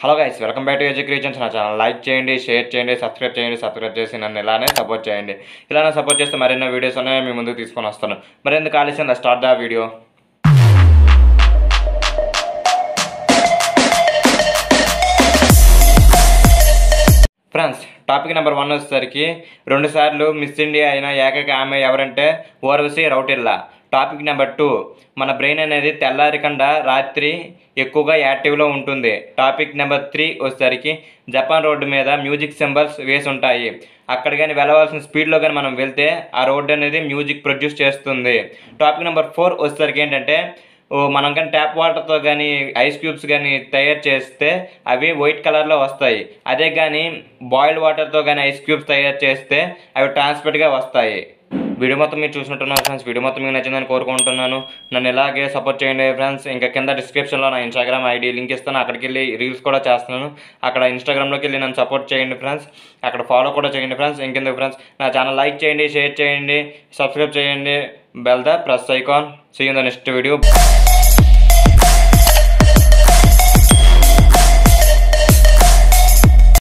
hello guys welcome back to Eju creations నా channel like చేయండి share చేయండి సబ్స్క్రైబ్ చేయండి సబ్స్క్రైబ్ చేసి నన్ను ఇలానే సపోర్ట్ చేయండి ఇలానే సపోర్ట్ చేస్తే మరెన్నో వీడియోస్ అనేవి మీ ముందుకు తీసుకొని వస్తాను మరెందుకు ఆలస్యం start the video friends topic number one వచ్చేసరికి రెండుసార్లు మిస్ ఇండియా అయిన ఏకైక ఆమె ఎవరంటే Urvashi Rautela topic number two మన బ్రెయిన్ అనేది తెల్లారికుండా రాత్రి ఎక్కువగా యాక్టివ్లో ఉంటుంది టాపిక్ నెంబర్ త్రీ వచ్చేసరికి జపాన్ రోడ్డు మీద మ్యూజిక్ సింబల్స్ వేసి ఉంటాయి అక్కడ కానీ వెళ్ళవలసిన స్పీడ్లో కానీ మనం వెళ్తే ఆ రోడ్డు అనేది మ్యూజిక్ ప్రొడ్యూస్ చేస్తుంది టాపిక్ నెంబర్ ఫోర్ వచ్చేసరికి ఏంటంటే ఓ మనం కానీ ట్యాప్ వాటర్తో కానీ ఐస్ క్యూబ్స్ కానీ తయారు చేస్తే అవి వైట్ కలర్లో వస్తాయి అదే కానీ బాయిల్డ్ వాటర్తో కానీ ఐస్ క్యూబ్స్ తయారు చేస్తే అవి ట్రాన్స్పరెంట్గా వస్తాయి వీడియో మొత్తం మీరు చూసినట్టున్నారు ఫ్రెండ్స్ వీడియో మొత్తం మీకు నచ్చిందని కోరుకుంటున్నాను నన్ను ఇలాగే సపోర్ట్ చేయండి ఫ్రెండ్స్ ఇంకా కింద డిస్క్రిప్షన్లో నా ఇన్స్టాగ్రామ్ ఐడి లింక్ ఇస్తాను అక్కడికి వెళ్ళి రీల్స్ కూడా చేస్తున్నాను అక్కడ ఇన్స్టాగ్రామ్లోకి వెళ్ళి నన్ను సపోర్ట్ చేయండి ఫ్రెండ్స్ అక్కడ ఫాలో కూడా చేయండి ఫ్రెండ్స్ ఇంకెందుకు ఫ్రెండ్స్ నా ఛానల్ లైక్ చేయండి షేర్ చేయండి సబ్స్క్రైబ్ చేయండి bell the press icon see in the next video